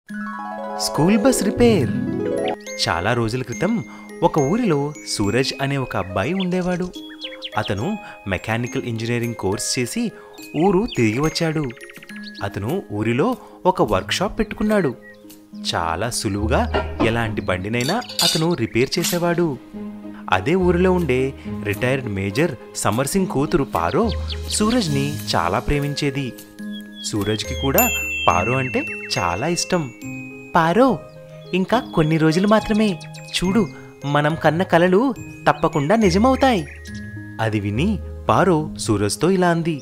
school bus repair చాలా రోజుల క్రితం ఒక ఊరిలో సూరజ్ అనే ఒక అబ్బాయి ఉండేవాడు అతను మెకానికల్ ఇంజనీరింగ్ కోర్స్ చేసి ఊరు తిరిగి వచ్చాడు అతను ఊరిలో ఒక వర్క్షాప్ పెట్టుకున్నాడు చాలా సులువుగా ఎలాంటి బండినైనా అతను రిపేర్ చేసేవాడు అదే ఊరిలో ఉండే రిటైర్డ్ మేజర్ సమర్ సింగ్ కూతురు పారో సూరజ్ని చాలా ప్రేమించేది సూరజ్కి కూడా పారో అంటే చాలా ఇష్టం పారో ఇంకా కొన్ని రోజులు మాత్రమే చూడు మనం కన్న కలలు తప్పకుండా నిజమవుతాయి అది విని పారో సూరజ్తో ఇలా అంది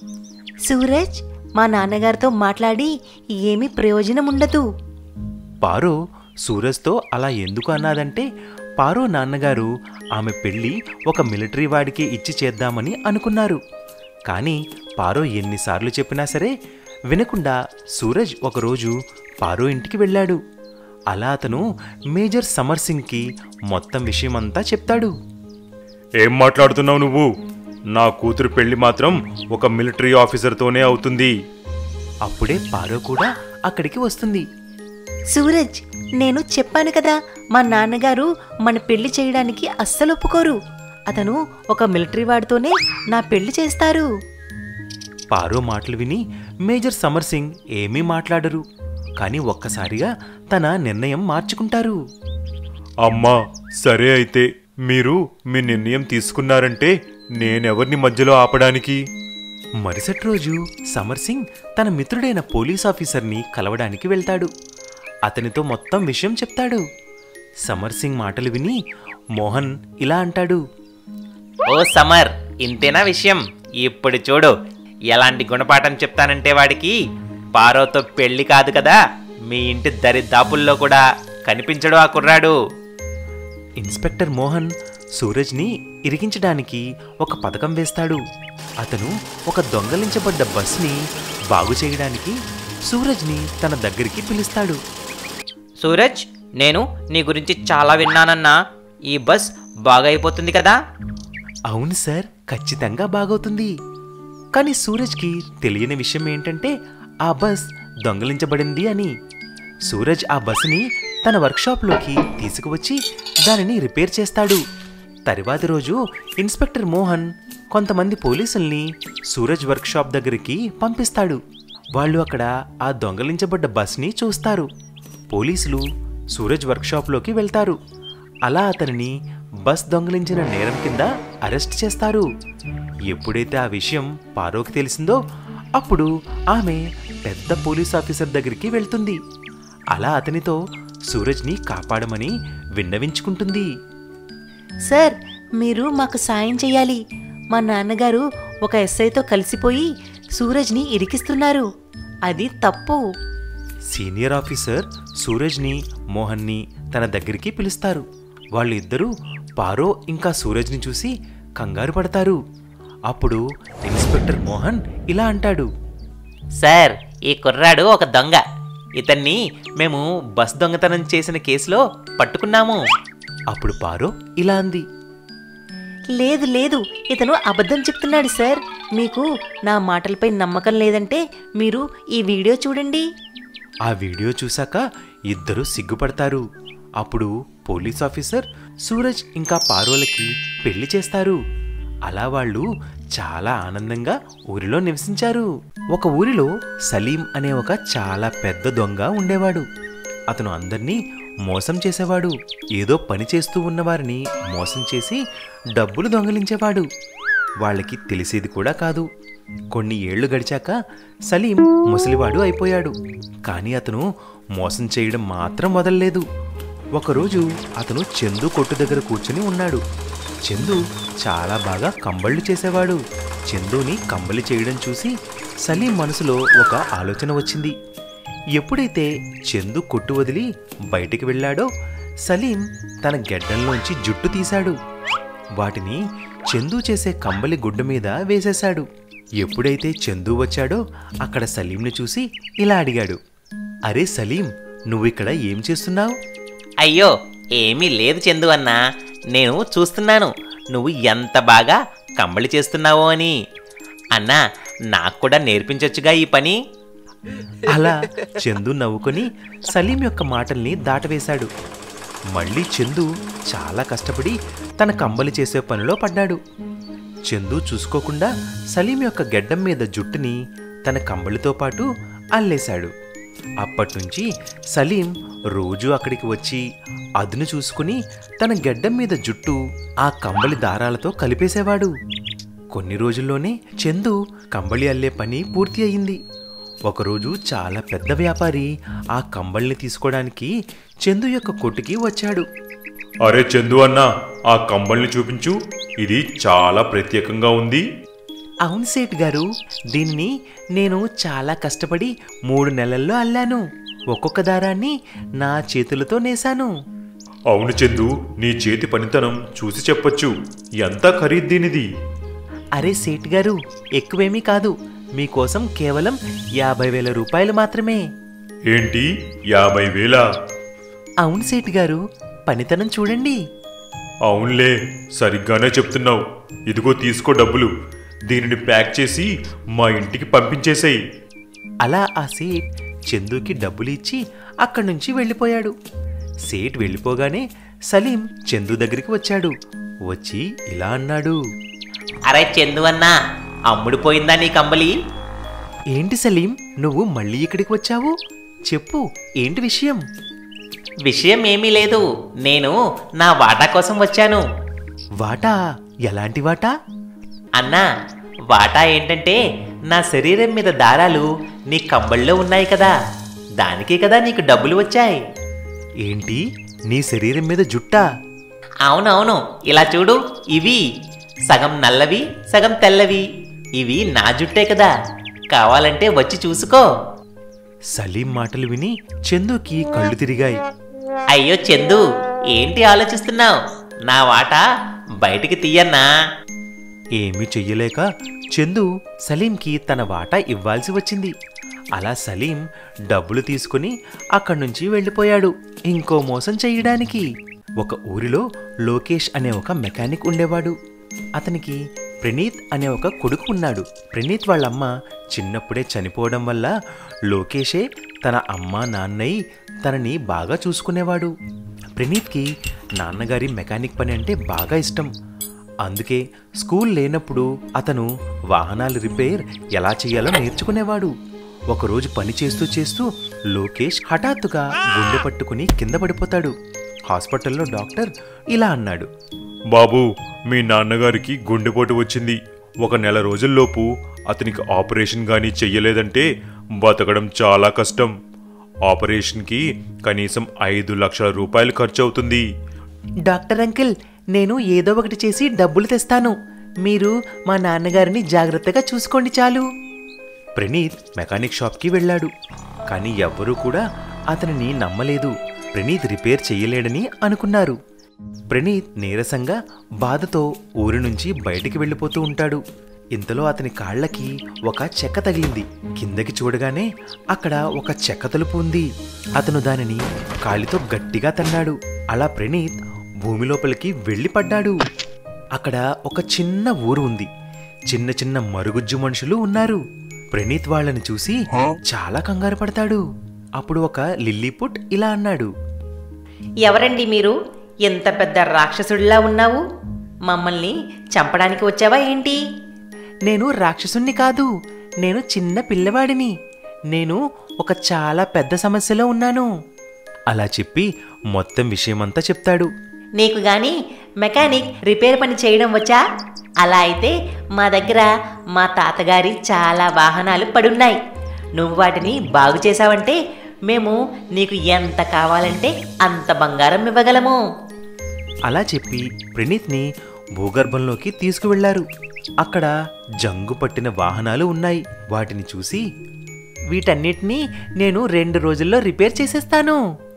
సూరజ్ మా నాన్నగారితో మాట్లాడి ఏమీ ప్రయోజనం ఉండదు పారో సూరజ్తో అలా ఎందుకు అన్నాదంటే పారో నాన్నగారు ఆమె పెళ్లి ఒక మిలిటరీ వాడికే ఇచ్చి చేద్దామని అనుకున్నారు కానీ పారో ఎన్నిసార్లు చెప్పినా సరే వినకుండా సూరజ్ ఒకరోజు పారో ఇంటికి వెళ్ళాడు అలా అతను మేజర్ సమర్ సింగ్కి మొత్తం విషయమంతా చెప్తాడు ఏం మాట్లాడుతున్నావు నువ్వు నా కూతురు పెళ్లి మాత్రం ఒక మిలిటరీ ఆఫీసర్తోనే అవుతుంది అప్పుడే పారో కూడా అక్కడికి వస్తుంది సూరజ్ నేను చెప్పాను కదా మా నాన్నగారు మన పెళ్లి చేయడానికి అస్సలు ఒప్పుకోరు అతను ఒక మిలిటరీ వాడితోనే నా పెళ్లి చేస్తారు పారో మాటలు విని మేజర్ సమర్ సింగ్ ఏమీ మాట్లాడరు కానీ ఒక్కసారిగా తన నిర్ణయం మార్చుకుంటారు అమ్మా సరే అయితే మీరు మీ నిర్ణయం తీసుకున్నారంటే నేనెవరిని మధ్యలో ఆపడానికి మరుసటి రోజు సమర్ సింగ్ తన మిత్రుడైన పోలీస్ ఆఫీసర్ని కలవడానికి వెళ్తాడు అతనితో మొత్తం విషయం చెప్తాడు సమర్ సింగ్ మాటలు విని మోహన్ ఇలా అంటాడు ఓ సమర్ ఇంతేనా విషయం ఇప్పుడు చూడు ఎలాంటి గుణపాఠం చెప్తానంటే వాడికి పారోతో పెళ్లి కాదు కదా మీ ఇంటి దరిదాపుల్లో కూడా కనిపించడు ఆ కుర్రాడు ఇన్స్పెక్టర్ మోహన్ సూరజ్ని ఇరికించడానికి ఒక పథకం వేస్తాడు అతను ఒక దొంగలించబడ్డ బస్ని బాగు చేయడానికి సూరజ్ని తన దగ్గరికి పిలుస్తాడు సూరజ్ నేను నీ గురించి చాలా విన్నానన్నా ఈ బస్ బాగైపోతుంది కదా అవును సార్ ఖచ్చితంగా బాగవుతుంది కానీ సూరజ్కి తెలియని విషయం ఏంటంటే ఆ బస్ దొంగలించబడింది అని సూరజ్ ఆ బస్సుని తన వర్క్షాప్లోకి తీసుకువచ్చి దానిని రిపేర్ చేస్తాడు తరువాతి రోజు ఇన్స్పెక్టర్ మోహన్ కొంతమంది పోలీసుల్ని సూరజ్ వర్క్షాప్ దగ్గరికి పంపిస్తాడు వాళ్ళు అక్కడ ఆ దొంగలించబడ్డ బస్ని చూస్తారు పోలీసులు సూరజ్ వర్క్షాప్లోకి వెళ్తారు అలా అతనిని బస్ దొంగలించిన నేరం కింద అరెస్ట్ చేస్తారు ఎప్పుడైతే ఆ విషయం పారోకి తెలిసిందో అప్పుడు ఆమె పెద్ద పోలీస్ ఆఫీసర్ దగ్గరికి వెళ్తుంది అలా అతనితో సూరజ్ని కాపాడమని విన్నవించుకుంటుంది సార్ మీరు మాకు సాయం చేయాలి మా నాన్నగారు ఒక ఎస్ఐతో కలిసిపోయి సూరజ్ని ఇరికిస్తున్నారు అది తప్పు సీనియర్ ఆఫీసర్ సూరజ్ని మోహన్ని తన దగ్గరికి పిలుస్తారు వాళ్ళు ఇద్దరూ పారో ఇంకా సూరజ్ని చూసి కంగారు పడతారు అప్పుడు ఇన్స్పెక్టర్ మోహన్ ఇలా అంటాడు సార్ ఈ కుర్రాడు ఒక దొంగ ఇతన్ని మేము బస్ దొంగతనం చేసిన కేసులో పట్టుకున్నాము అప్పుడు పారో ఇలా అంది లేదు లేదు ఇతను అబద్ధం చెప్తున్నాడు సార్ మీకు నా మాటలపై నమ్మకం లేదంటే మీరు ఈ వీడియో చూడండి ఆ వీడియో చూశాక ఇద్దరు సిగ్గుపడతారు అప్పుడు పోలీస్ ఆఫీసర్ సూరజ్ ఇంకా పారోలకి పెళ్లి చేస్తారు అలా వాళ్ళు చాలా ఆనందంగా ఊరిలో నివసించారు ఒక ఊరిలో సలీం అనే ఒక చాలా పెద్ద దొంగ ఉండేవాడు అతను అందర్నీ మోసం చేసేవాడు ఏదో పని చేస్తూ ఉన్నవారిని మోసం చేసి డబ్బులు దొంగలించేవాడు వాళ్ళకి తెలిసేది కూడా కాదు కొన్ని ఏళ్లు గడిచాక సలీం ముసలివాడు అయిపోయాడు కానీ అతను మోసం చేయడం మాత్రం వదలలేదు ఒకరోజు అతను చందు కొట్టు దగ్గర కూర్చుని ఉన్నాడు చందు చాలా బాగా కంబళ్ళు చేసేవాడు చందుని కంబలి చేయడం చూసి సలీం మనసులో ఒక ఆలోచన వచ్చింది ఎప్పుడైతే చందు కొట్టు వదిలి బయటికి వెళ్ళాడో సలీం తన గెడ్డంలోంచి జుట్టు తీశాడు వాటిని చందు చేసే కంబలి గుడ్డ మీద వేసేశాడు ఎప్పుడైతే చందు వచ్చాడో అక్కడ సలీంని చూసి ఇలా అడిగాడు అరే సలీం నువ్విక్కడ ఏం చేస్తున్నావు అయ్యో ఏమీ లేదు చందు అన్నా నేను చూస్తున్నాను నువ్వు ఎంత బాగా కంబళి చేస్తున్నావో అని అన్నా నాకు కూడా నేర్పించొచ్చుగా ఈ పని అలా చందు నవ్వుకొని సలీం యొక్క మాటల్ని దాటవేశాడు మళ్ళీ చందు చాలా కష్టపడి తన కంబలి చేసే పనిలో పడ్డాడు చందు చూసుకోకుండా సలీం యొక్క గెడ్డం మీద జుట్టుని తన కంబళితో పాటు అల్లేశాడు అప్పట్నుంచి సలీం రోజు అక్కడికి వచ్చి అదును చూసుకుని తన గెడ్డం మీద జుట్టు ఆ కంబళి దారాలతో కలిపేసేవాడు కొన్ని రోజుల్లోనే చందు కంబళి అల్లే పని పూర్తి అయింది ఒకరోజు చాలా పెద్ద వ్యాపారి ఆ కంబళిని తీసుకోవడానికి చందు యొక్క కొట్టుకి వచ్చాడు అరే చందు అన్న ఆ కంబల్ని చూపించు ఇది చాలా ప్రత్యేకంగా ఉంది అవును సేట్ గారు దీన్ని నేను చాలా కష్టపడి మూడు నెలల్లో అల్లాను ఒక్కొక్క దారాన్ని నా చేతులతో నేశాను అవును చందు నీ చేతి పనితనం చూసి చెప్పొచ్చు ఎంత ఖరీదు దీనిది అరే సేట్ గారు ఎక్కువేమీ కాదు మీకోసం కేవలం యాభై వేల రూపాయలు మాత్రమే ఏంటి యాభై వేల అవును సేట్ గారు పనితనం చూడండి అవునులే సరిగ్గానే చెప్తున్నావు ఇదిగో తీసుకో డబ్బులు దీనిని ప్యాక్ చేసి మా ఇంటికి పంపించేసేయి అలా ఆ సేట్ చందుకి డబ్బులు ఇచ్చి అక్కడి నుంచి వెళ్ళిపోయాడు సేట్ వెళ్ళిపోగానే సలీం చందు దగ్గరికి వచ్చాడు వచ్చి ఇలా అన్నాడు అరే చందు అన్నా అమ్ముడు పోయిందా నీ కంబలి ఏంటి సలీం నువ్వు మళ్ళీ ఇక్కడికి వచ్చావు చెప్పు ఏంటి విషయం విషయం ఏమీ లేదు నేను నా వాటా కోసం వచ్చాను వాటా ఎలాంటి వాటా అన్నా వాటా ఏంటంటే నా శరీరం మీద దారాలు నీ కంబళ్ళలో ఉన్నాయి కదా దానికే కదా నీకు డబ్బులు వచ్చాయి ఏంటి నీ శరీరం మీద జుట్టా అవునవును ఇలా చూడు ఇవి సగం నల్లవి సగం తెల్లవి ఇవి నా జుట్టే కదా కావాలంటే వచ్చి చూసుకో సలీం మాటలు విని చందుకి కళ్ళు తిరిగాయి అయ్యో చందు ఏంటి ఆలోచిస్తున్నావు నా వాటా బయటికి తీయన్నా ఏమీ చెయ్యలేక చందు సలీంకి తన వాటా ఇవ్వాల్సి వచ్చింది అలా సలీం డబ్బులు తీసుకుని అక్కడి నుంచి వెళ్ళిపోయాడు ఇంకో మోసం చెయ్యడానికి ఒక ఊరిలో లోకేష్ అనే ఒక మెకానిక్ ఉండేవాడు అతనికి ప్రణీత్ అనే ఒక కొడుకు ఉన్నాడు ప్రణీత్ వాళ్ళమ్మ చిన్నప్పుడే చనిపోవడం వల్ల లోకేషే తన అమ్మ నాన్నయ్య తనని బాగా చూసుకునేవాడు ప్రణీత్కి నాన్నగారి మెకానిక్ పని అంటే బాగా ఇష్టం అందుకే స్కూల్ లేనప్పుడు అతను వాహనాలు రిపేర్ ఎలా చేయాలో నేర్చుకునేవాడు ఒకరోజు పని చేస్తూ చేస్తూ లోకేష్ హఠాత్తుగా గుండె పట్టుకుని కింద పడిపోతాడు హాస్పిటల్లో డాక్టర్ ఇలా అన్నాడు బాబు మీ నాన్నగారికి గుండెపోటు వచ్చింది ఒక నెల రోజుల్లోపు అతనికి ఆపరేషన్ గాని చెయ్యలేదంటే బతకడం చాలా కష్టం ఆపరేషన్కి కనీసం ఐదు లక్షల రూపాయలు ఖర్చు అవుతుంది డాక్టర్ అంకిల్ నేను ఏదో ఒకటి చేసి డబ్బులు తెస్తాను మీరు మా నాన్నగారిని జాగ్రత్తగా చూసుకోండి చాలు ప్రణీత్ మెకానిక్ షాప్కి వెళ్ళాడు కానీ ఎవ్వరూ కూడా అతనిని నమ్మలేదు ప్రణీత్ రిపేర్ చెయ్యలేడని అనుకున్నారు ప్రణీత్ నీరసంగా బాధతో ఊరి నుంచి బయటికి వెళ్ళిపోతూ ఉంటాడు ఇంతలో అతని కాళ్ళకి ఒక చెక్క తగిలింది కిందకి చూడగానే అక్కడ ఒక చెక్క తలుపు ఉంది అతను దానిని కాలితో గట్టిగా తన్నాడు అలా ప్రణీత్ భూమి లోపలికి వెళ్ళి పడ్డాడు అక్కడ ఒక చిన్న ఊరు ఉంది చిన్న చిన్న మరుగుజ్జు మనుషులు ఉన్నారు ప్రణీత్ వాళ్ళని చూసి చాలా కంగారు పడతాడు అప్పుడు ఒక లిల్లీపుట్ ఇలా అన్నాడు ఎవరండి మీరు ఎంత పెద్ద రాక్షసుడిలా ఉన్నావు మమ్మల్ని చంపడానికి వచ్చావా ఏంటి నేను రాక్షసుణ్ణి కాదు నేను చిన్న పిల్లవాడిని నేను ఒక చాలా పెద్ద సమస్యలో ఉన్నాను అలా చెప్పి మొత్తం విషయమంతా చెప్తాడు నీకు గాని మెకానిక్ రిపేర్ పని చేయడం వచ్చా అలా అయితే మా దగ్గర మా తాతగారి చాలా వాహనాలు పడున్నాయి నువ్వు వాటిని బాగు చేసావంటే మేము నీకు ఎంత కావాలంటే అంత బంగారం ఇవ్వగలము అలా చెప్పి ప్రణీత్ని భూగర్భంలోకి తీసుకువెళ్లారు అక్కడ జంగు పట్టిన వాహనాలు ఉన్నాయి వాటిని చూసి వీటన్నిటినీ నేను రెండు రోజుల్లో రిపేర్ చేసేస్తాను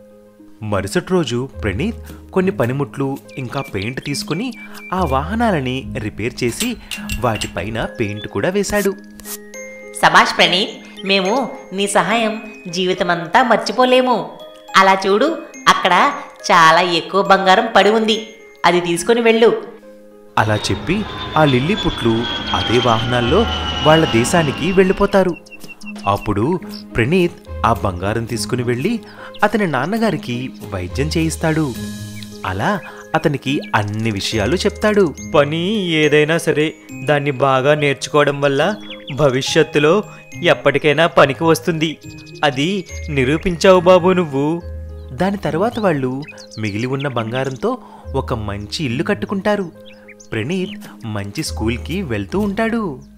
మరుసటి రోజు ప్రణీత్ కొన్ని పనిముట్లు ఇంకా పెయింట్ తీసుకుని ఆ వాహనాలని రిపేర్ చేసి వాటిపైన పెయింట్ కూడా వేశాడు సభాష్ ప్రణీత్ మేము నీ సహాయం జీవితమంతా మర్చిపోలేము అలా చూడు అక్కడ చాలా ఎక్కువ బంగారం పడి ఉంది అది తీసుకొని వెళ్ళు అలా చెప్పి ఆ లిల్లీ పుట్లు అదే వాహనాల్లో వాళ్ళ దేశానికి వెళ్ళిపోతారు అప్పుడు ప్రణీత్ ఆ బంగారం తీసుకుని వెళ్ళి అతని నాన్నగారికి వైద్యం చేయిస్తాడు అలా అతనికి అన్ని విషయాలు చెప్తాడు పని ఏదైనా సరే దాన్ని బాగా నేర్చుకోవడం వల్ల భవిష్యత్తులో ఎప్పటికైనా పనికి వస్తుంది అది నిరూపించావు బాబు నువ్వు దాని తర్వాత వాళ్ళు మిగిలి ఉన్న బంగారంతో ఒక మంచి ఇల్లు కట్టుకుంటారు ప్రణీత్ మంచి స్కూల్కి వెళ్తూ ఉంటాడు